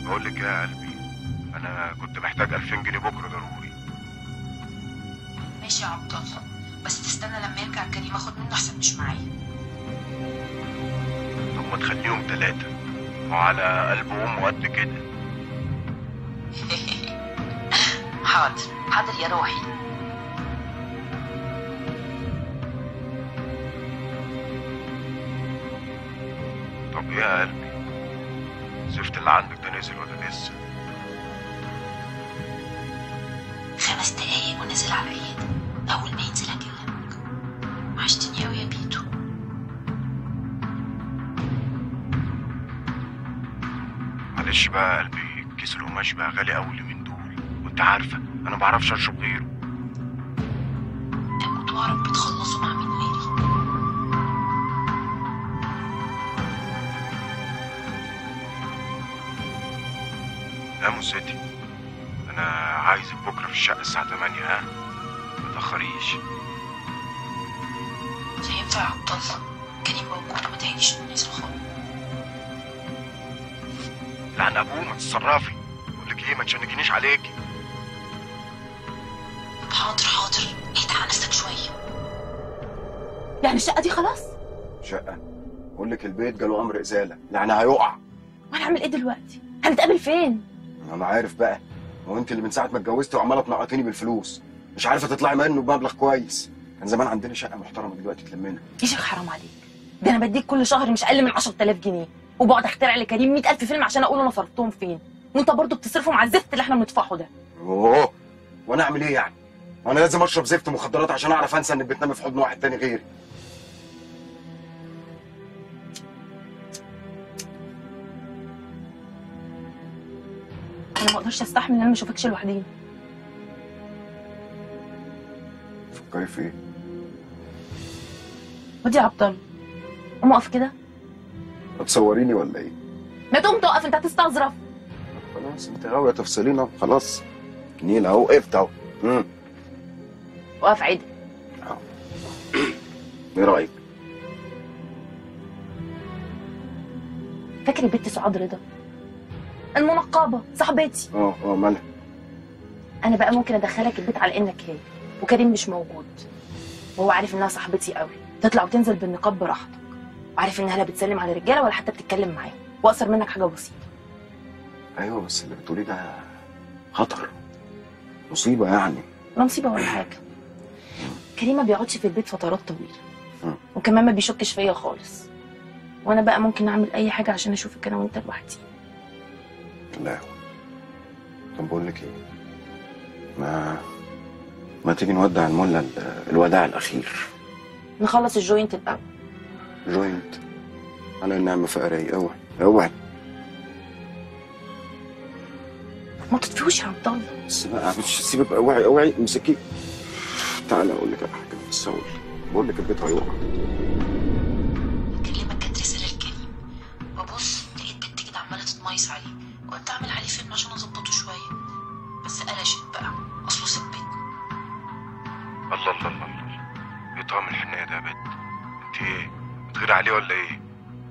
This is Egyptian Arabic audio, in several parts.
بقول لك يا قلبي انا كنت محتاج 2000 جنيه بكره ضروري ماشي يا عبد الله بس تستنى لما يرجع كريم اخد منه احسن مش معايا طب ما تخليهم ثلاثه وعلى قلب امه قد كده حاضر حاضر يا روحي طب ايه يا قلبي زفت اللي عندك ده نزل ولا لسه خمس دقايق ونزل على ايدي اول ما ينزل اكلمك وحشتني قوي يا بيتو معلش بقى يا قلبي كيس القماش بقى غالي قوي من دول وانت عارفه انا ما بعرفش اشرب غيره اموت واعرف بتخلصوا مع مين غيري يا موسيتي انا عايزك بكره في الشقه الساعه 8 ها ما تاخريش مش هينفع يا عبد الله كريم موجود وما تهينيش انه ينزل خالص لعن ابوه ما تتصرفي بقول لك ايه ما تشنجنيش عليكي حاضر حاضر اهدى على نفسك شويه يعني الشقه دي خلاص شقه بقول لك البيت جاله امر ازاله يعني هيقع وهنعمل ايه دلوقتي هنتقابل فين انا عارف بقى هو انت اللي من ساعه ما اتجوزتي وعماله تنقطيني بالفلوس مش عارفه تطلعي منه بمبلغ كويس كان زمان عندنا شقه محترمه دلوقتي تلمنا يا شيخ حرام عليك ده انا بديك كل شهر مش اقل من 10000 جنيه وبقعد اخترع لكريم 100000 فيلم عشان اقول انا صرفتهم فين وانت برضه بتصرفهم على الزفت اللي احنا بندفعه ده اوه وانا اعمل ايه يعني وانا لازم اشرب زفت مخدرات عشان اعرف انسى ان بتنام في حضن واحد تاني غيري انا ما اقدرش استحمل ان انا ما اشوفكش لوحدينا فكري في ايه ودي يا عبد الله قوم اقف كده هتصوريني ولا ايه ما تقوم تقف انت هتستظرف خلاص انت غاويه تفصلينا خلاص نيل اهو وقفت اهو امم وقف عدل ايه رايك فاكر البت سعاد رضا المنقبه صاحبتي اه اه مالها انا بقى ممكن ادخلك البيت على انك هي وكريم مش موجود وهو عارف انها صاحبتي قوي تطلع وتنزل بالنقاب براحتك وعارف انها لا بتسلم على رجاله ولا حتى بتتكلم معاهم واقصر منك حاجه بسيطه ايوه بس اللي بتقوليه ده خطر مصيبه يعني لا مصيبه ولا حاجه كريم ما بيقعدش في البيت فترات طويله مم. وكمان ما بيشكش فيا خالص وانا بقى ممكن اعمل اي حاجه عشان اشوفك انا وانت لوحدي لا طب بقول لك ايه ما ما تيجي نودع المله ال- الوداع الاخير نخلص الجوينت الاول جوينت على النعمه فقري اوعي اوعي ما تطفيهوش يا عبد الله بس بقى مش سيبك اوعي اوعي امسكي تعالى اقول لك على حاجه بس اقول بقول لك البيت هيقع بكلمك جت رسالة لكريم ببص لقيت بنت كده عمالة تتميص عليه وقلت اعمل عليه فيلم عشان اظبطه شوية بس قلشت بقى اصله سبتني الله الله الله الله ايه طعم الحنيه ده يا بنت انت ايه بتغيري عليه ولا ايه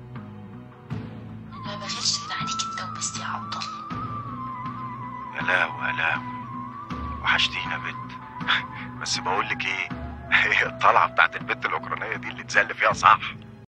انا ما بغيرش غير عليك انت وبس يا عبد الله يا لهوي يا لهوي وحشتينا يا بنت بس بقول لك ايه الطلعه بتاعت البنت الاوكرانيه دي اللي اتزل فيها صح